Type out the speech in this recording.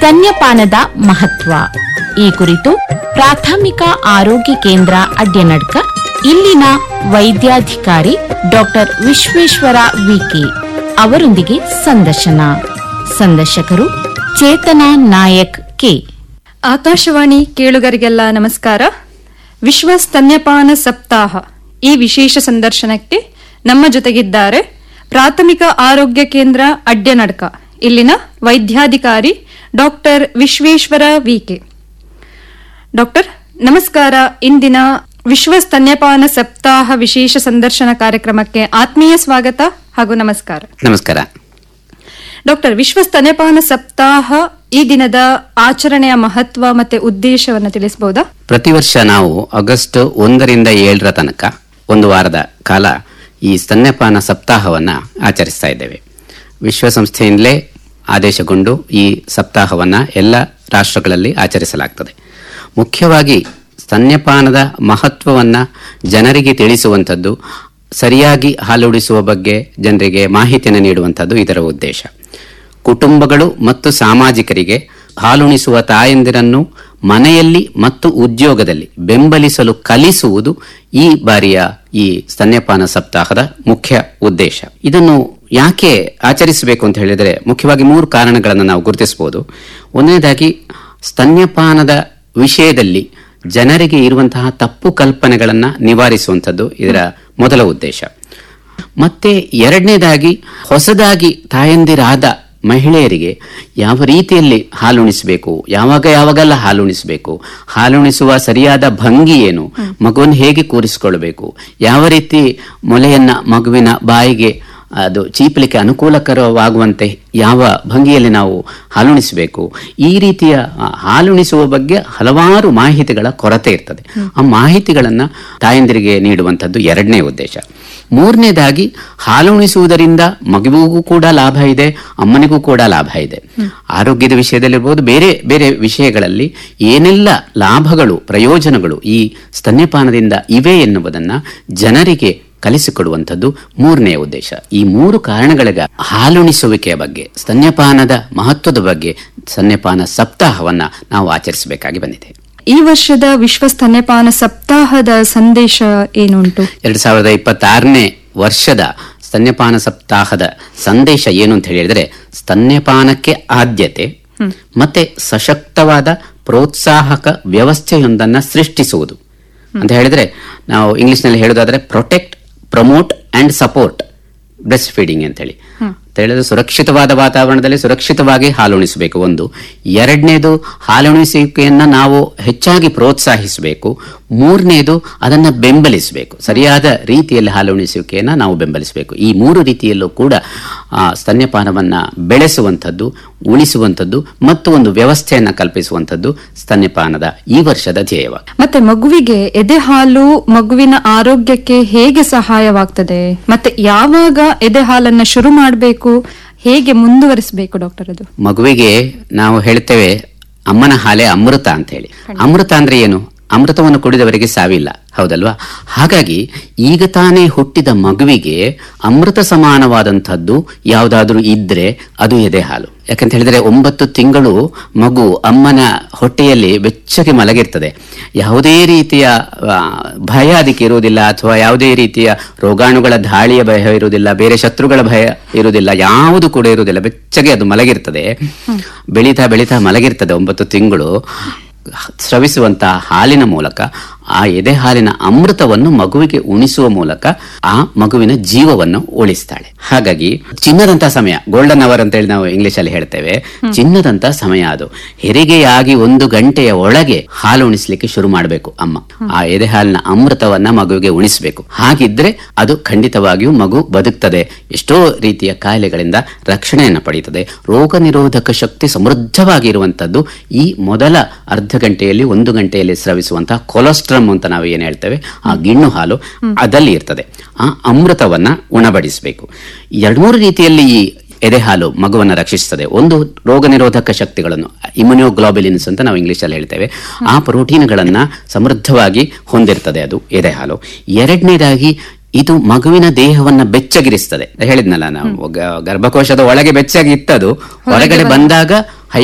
ಸ್ತನ್ಯಪಾನದ ಮಹತ್ವ ಈ ಕುರಿತು ಪ್ರಾಥಮಿಕ ಆರೋಗ್ಯ ಕೇಂದ್ರ ಅಡ್ಯನಡ್ಕ ಇಲ್ಲಿನ ವೈದ್ಯಾಧಿಕಾರಿ ಡಾಕ್ಟರ್ ವಿಶ್ವೇಶ್ವರ ವಿಕೆ ಅವರೊಂದಿಗೆ ಸಂದರ್ಶನ ಸಂದರ್ಶಕರು ಚೇತನಾ ನಾಯಕ್ ಕೆ ಆಕಾಶವಾಣಿ ಕೇಳುಗರಿಗೆಲ್ಲ ನಮಸ್ಕಾರ ವಿಶ್ವ ಸ್ತನ್ಯಪಾನ ಸಪ್ತಾಹ ಈ ವಿಶೇಷ ಸಂದರ್ಶನಕ್ಕೆ ನಮ್ಮ ಜೊತೆಗಿದ್ದಾರೆ ಪ್ರಾಥಮಿಕ ಆರೋಗ್ಯ ಕೇಂದ್ರ ಅಡ್ಯನಡ್ಕ ಇಲ್ಲಿನ ವೈದ್ಯಾಧಿಕಾರಿ ಡಾಕ್ಟರ್ ವಿಶ್ವೇಶ್ವರ ವಿಕೆ ಡಾಕ್ಟರ್ ನಮಸ್ಕಾರ ಇಂದಿನ ವಿಶ್ವ ಸ್ತನ್ಯಪಾನ ಸಪ್ತಾಹ ವಿಶೇಷ ಸಂದರ್ಶನ ಕಾರ್ಯಕ್ರಮಕ್ಕೆ ಆತ್ಮೀಯ ಸ್ವಾಗತ ಹಾಗೂ ನಮಸ್ಕಾರ ನಮಸ್ಕಾರ ಡಾಕ್ಟರ್ ವಿಶ್ವ ಸ್ತನ್ಯಪಾನ ಸಪ್ತಾಹ ಈ ದಿನದ ಆಚರಣೆಯ ಮಹತ್ವ ಮತ್ತೆ ಉದ್ದೇಶವನ್ನು ತಿಳಿಸಬಹುದಾ ಪ್ರತಿ ವರ್ಷ ನಾವು ಆಗಸ್ಟ್ ಒಂದರಿಂದ ಏಳರ ತನಕ ಒಂದು ವಾರದ ಕಾಲ ಈ ಸ್ತನ್ಯಪಾನ ಸಪ್ತಾಹವನ್ನ ಆಚರಿಸ್ತಾ ಇದ್ದೇವೆ ವಿಶ್ವಸಂಸ್ಥೆಯಿಂದಲೇ ಆದೇಶಗೊಂಡು ಈ ಸಪ್ತಾಹವನ್ನ ಎಲ್ಲ ರಾಷ್ಟ್ರಗಳಲ್ಲಿ ಆಚರಿಸಲಾಗ್ತದೆ ಮುಖ್ಯವಾಗಿ ಸ್ತನ್ಯಪಾನದ ಮಹತ್ವವನ್ನ ಜನರಿಗೆ ತಿಳಿಸುವಂಥದ್ದು ಸರಿಯಾಗಿ ಹಾಲುಡಿಸುವ ಬಗ್ಗೆ ಜನರಿಗೆ ಮಾಹಿತಿಯನ್ನು ನೀಡುವಂಥದ್ದು ಇದರ ಉದ್ದೇಶ ಕುಟುಂಬಗಳು ಮತ್ತು ಸಾಮಾಜಿಕರಿಗೆ ಹಾಲುಣಿಸುವ ತಾಯಂದಿರನ್ನು ಮನೆಯಲ್ಲಿ ಮತ್ತು ಉದ್ಯೋಗದಲ್ಲಿ ಬೆಂಬಲಿಸಲು ಕಲಿಸುವುದು ಈ ಬಾರಿಯ ಈ ಸ್ತನ್ಯಪಾನ ಸಪ್ತಾಹದ ಮುಖ್ಯ ಉದ್ದೇಶ ಇದನ್ನು ಯಾಕೆ ಆಚರಿಸಬೇಕು ಅಂತ ಹೇಳಿದರೆ ಮುಖ್ಯವಾಗಿ ಮೂರು ಕಾರಣಗಳನ್ನು ನಾವು ಗುರುತಿಸಬಹುದು ಒಂದನೇದಾಗಿ ಸ್ತನ್ಯಪಾನದ ವಿಷಯದಲ್ಲಿ ಜನರಿಗೆ ಇರುವಂತಹ ತಪ್ಪು ಕಲ್ಪನೆಗಳನ್ನು ನಿವಾರಿಸುವಂಥದ್ದು ಇದರ ಮೊದಲ ಉದ್ದೇಶ ಮತ್ತೆ ಎರಡನೇದಾಗಿ ಹೊಸದಾಗಿ ತಾಯಂದಿರಾದ ಮಹಿಳೆಯರಿಗೆ ಯಾವ ರೀತಿಯಲ್ಲಿ ಹಾಲುಣಿಸಬೇಕು ಯಾವಾಗ ಯಾವಾಗೆಲ್ಲ ಹಾಲುಣಿಸಬೇಕು ಹಾಲುಣಿಸುವ ಸರಿಯಾದ ಭಂಗಿ ಏನು ಮಗುವನ್ನು ಹೇಗೆ ಕೂರಿಸಿಕೊಳ್ಬೇಕು ಯಾವ ರೀತಿ ಮೊಲೆಯನ್ನ ಮಗುವಿನ ಬಾಯಿಗೆ ಅದು ಚೀಪಲಿಕ್ಕೆ ಅನುಕೂಲಕರವಾಗುವಂತೆ ಯಾವ ಭಂಗಿಯಲ್ಲಿ ನಾವು ಹಾಲುಣಿಸಬೇಕು ಈ ರೀತಿಯ ಆ, ಹಾಲುಣಿಸುವ ಬಗ್ಗೆ ಹಲವಾರು ಮಾಹಿತಿಗಳ ಕೊರತೆ ಇರ್ತದೆ ಆ ಮಾಹಿತಿಗಳನ್ನ ತಾಯಂದಿರಿಗೆ ನೀಡುವಂಥದ್ದು ಎರಡನೇ ಉದ್ದೇಶ ಮೂರನೇದಾಗಿ ಹಾಲುಣಿಸುವುದರಿಂದ ಮಗುವಿಗೂ ಕೂಡ ಲಾಭ ಇದೆ ಅಮ್ಮನಿಗೂ ಕೂಡ ಲಾಭ ಇದೆ ಆರೋಗ್ಯದ ವಿಷಯದಲ್ಲಿರ್ಬೋದು ಬೇರೆ ಬೇರೆ ವಿಷಯಗಳಲ್ಲಿ ಏನೆಲ್ಲ ಲಾಭಗಳು ಪ್ರಯೋಜನಗಳು ಈ ಸ್ತನ್ಯಪಾನದಿಂದ ಇವೆ ಎನ್ನುವುದನ್ನ ಜನರಿಗೆ ಕಲಿಸಿಕೊಡುವಂಥದ್ದು ಮೂರನೆಯ ಉದ್ದೇಶ ಈ ಮೂರು ಕಾರಣಗಳಿಗೆ ಹಾಲುಣಿಸುವಿಕೆಯ ಬಗ್ಗೆ ಸ್ತನ್ಯಪಾನದ ಮಹತ್ವದ ಬಗ್ಗೆ ಸ್ತನ್ಯಪಾನ ಸಪ್ತಾಹವನ್ನ ನಾವು ಆಚರಿಸಬೇಕಾಗಿ ಬಂದಿದೆ ಈ ವರ್ಷದ ವಿಶ್ವ ಸ್ತನ್ಯಪಾನ ಸಪ್ತಾಹದ ಸಂದೇಶ ಏನುಂಟು ಎರಡ್ ಸಾವಿರದ ಇಪ್ಪತ್ತಾರನೇ ವರ್ಷದ ಸ್ತನ್ಯಪಾನ ಸಪ್ತಾಹದ ಸಂದೇಶ ಏನು ಅಂತ ಹೇಳಿದ್ರೆ ಸ್ತನ್ಯಪಾನಕ್ಕೆ ಆದ್ಯತೆ ಮತ್ತೆ ಸಶಕ್ತವಾದ ಪ್ರೋತ್ಸಾಹಕ ವ್ಯವಸ್ಥೆಯೊಂದನ್ನ ಸೃಷ್ಟಿಸುವುದು ಅಂತ ಹೇಳಿದ್ರೆ ನಾವು ಇಂಗ್ಲಿಷ್ ನಲ್ಲಿ ಹೇಳೋದಾದ್ರೆ protect promote and support breastfeeding ಅಂತ ಹೇಳಿ ಅಂತ ಹೇಳಿದ್ರೆ ಸುರಕ್ಷಿತವಾದ ವಾತಾವರಣದಲ್ಲಿ ಸುರಕ್ಷಿತವಾಗಿ ಹಾಲುಣಿಸಬೇಕು ಒಂದು ಎರಡನೇದು ಹಾಲುಣಿಸುವಿಕೆಯನ್ನ ನಾವು ಹೆಚ್ಚಾಗಿ ಪ್ರೋತ್ಸಾಹಿಸಬೇಕು ಮೂರನೇದು ಅದನ್ನ ಬೆಂಬಲಿಸಬೇಕು ಸರಿಯಾದ ರೀತಿಯಲ್ಲಿ ಹಾಲುಣಿಸುವಿಕೆಯನ್ನ ನಾವು ಬೆಂಬಲಿಸಬೇಕು ಈ ಮೂರು ರೀತಿಯಲ್ಲೂ ಕೂಡ ಆ, ಸ್ತನ್ಯಪಾನವನ್ನ ಬೆಳೆಸುವಂಥದ್ದು ಉಳಿಸುವಂಥದ್ದು ಮತ್ತು ಒಂದು ವ್ಯವಸ್ಥೆಯನ್ನ ಕಲ್ಪಿಸುವಂಥದ್ದು ಸ್ತನ್ಯಪಾನದ ಈ ವರ್ಷದ ಧ್ಯೇಯವಾಗಿದೆ ಮತ್ತೆ ಮಗುವಿಗೆ ಎದೆ ಹಾಲು ಮಗುವಿನ ಆರೋಗ್ಯಕ್ಕೆ ಹೇಗೆ ಸಹಾಯವಾಗ್ತದೆ ಮತ್ತೆ ಯಾವಾಗ ಎದೆ ಹಾಲನ್ನ ಶುರು ಮಾಡಬೇಕು ಹೇಗೆ ಮುಂದುವರಿಸಬೇಕು ಡಾಕ್ಟರ್ ಅದು ಮಗುವಿಗೆ ನಾವು ಹೇಳ್ತೇವೆ ಅಮ್ಮನ ಹಾಲೆ ಅಮೃತ ಅಂತ ಹೇಳಿ ಅಮೃತ ಅಂದ್ರೆ ಏನು ಅಮೃತವನ್ನು ಕುಡಿದವರಿಗೆ ಸಾವಿಲ್ಲ ಹೌದಲ್ವಾ ಹಾಗಾಗಿ ಈಗ ತಾನೇ ಹುಟ್ಟಿದ ಮಗುವಿಗೆ ಅಮೃತ ಸಮಾನವಾದಂಥದ್ದು ಯಾವುದಾದ್ರೂ ಇದ್ರೆ ಅದು ಎದೆ ಹಾಲು ಯಾಕಂತ ಹೇಳಿದ್ರೆ ಒಂಬತ್ತು ತಿಂಗಳು ಮಗು ಅಮ್ಮನ ಹೊಟ್ಟೆಯಲ್ಲಿ ಬೆಚ್ಚಗೆ ಮಲಗಿರ್ತದೆ ಯಾವುದೇ ರೀತಿಯ ಆ, ಭಯ ಅದಕ್ಕೆ ಇರುವುದಿಲ್ಲ ಅಥವಾ ಯಾವುದೇ ರೀತಿಯ ರೋಗಾಣುಗಳ ದಾಳಿಯ ಭಯ ಇರುವುದಿಲ್ಲ ಬೇರೆ ಶತ್ರುಗಳ ಭಯ ಇರುವುದಿಲ್ಲ ಯಾವುದು ಕೂಡ ಇರುವುದಿಲ್ಲ ಬೆಚ್ಚಗೆ ಅದು ಮಲಗಿರ್ತದೆ ಬೆಳೀತಾ ಬೆಳೀತಾ ಮಲಗಿರ್ತದೆ ಒಂಬತ್ತು ತಿಂಗಳು ಸ್ರವಿಸುವಂತಹ ಹಾಲಿನ ಮೂಲಕ ಆ ಎದೆ ಹಾಲಿನ ಅಮೃತವನ್ನು ಮಗುವಿಗೆ ಉಣಿಸುವ ಮೂಲಕ ಆ ಮಗುವಿನ ಜೀವವನ್ನು ಉಳಿಸ್ತಾಳೆ ಹಾಗಾಗಿ ಚಿನ್ನದಂತ ಸಮಯ ಗೋಲ್ಡನ್ ಅವರ್ ಅಂತ ಹೇಳಿ ನಾವು ಇಂಗ್ಲಿಷ್ ಅಲ್ಲಿ ಹೇಳ್ತೇವೆ ಚಿನ್ನದಂತ ಸಮಯ ಅದು ಹೆರಿಗೆಯಾಗಿ ಒಂದು ಗಂಟೆಯ ಒಳಗೆ ಹಾಲು ಉಣಿಸ್ಲಿಕ್ಕೆ ಶುರು ಮಾಡಬೇಕು ಅಮ್ಮ ಆ ಎದೆ ಹಾಲಿನ ಅಮೃತವನ್ನ ಮಗುವಿಗೆ ಉಣಿಸಬೇಕು ಹಾಗಿದ್ರೆ ಅದು ಖಂಡಿತವಾಗಿಯೂ ಮಗು ಬದುಕ್ತದೆ ಎಷ್ಟೋ ರೀತಿಯ ಕಾಯಿಲೆಗಳಿಂದ ರಕ್ಷಣೆಯನ್ನು ಪಡೆಯುತ್ತದೆ ರೋಗ ನಿರೋಧಕ ಶಕ್ತಿ ಸಮೃದ್ಧವಾಗಿರುವಂತದ್ದು ಈ ಮೊದಲ ಅರ್ಧ ಗಂಟೆಯಲ್ಲಿ ಒಂದು ಗಂಟೆಯಲ್ಲಿ ಸ್ರವಿಸುವಂತಹ ಕೊಲೆಸ್ಟ್ರಾಲ್ ಅಂತ ನಾವು ಏನ್ ಹೇಳ್ತೇವೆ ಆ ಗಿಣ್ಣು ಹಾಲು ಅದಲ್ಲಿ ಇರ್ತದೆ ಆ ಅಮೃತವನ್ನ ಉಣಬಡಿಸಬೇಕು ಎರಡ್ ಮೂರು ರೀತಿಯಲ್ಲಿ ಈ ಎದೆ ಹಾಲು ಮಗುವನ್ನು ರಕ್ಷಿಸುತ್ತದೆ ಒಂದು ರೋಗ ನಿರೋಧಕ ಶಕ್ತಿಗಳನ್ನು ಇಮ್ಯುನೋಗ್ಲೋಬಿಲಿನ್ಸ್ ಅಂತ ನಾವು ಇಂಗ್ಲಿಷ್ ಅಲ್ಲಿ ಹೇಳ್ತೇವೆ ಆ ಪ್ರೋಟೀನ್ಗಳನ್ನ ಸಮೃದ್ಧವಾಗಿ ಹೊಂದಿರ್ತದೆ ಅದು ಎದೆ ಹಾಲು ಎರಡನೇದಾಗಿ ಇದು ಮಗುವಿನ ದೇಹವನ್ನ ಬೆಚ್ಚಗಿರಿಸ್ತದೆ ಹೇಳಿದ್ನಲ್ಲ ನಾವು ಗ- ಗರ್ಭಕೋಶದ ಒಳಗೆ ಬೆಚ್ಚಗಿ ಇತ್ತದು ಹೊರಗಡೆ ಬಂದಾಗ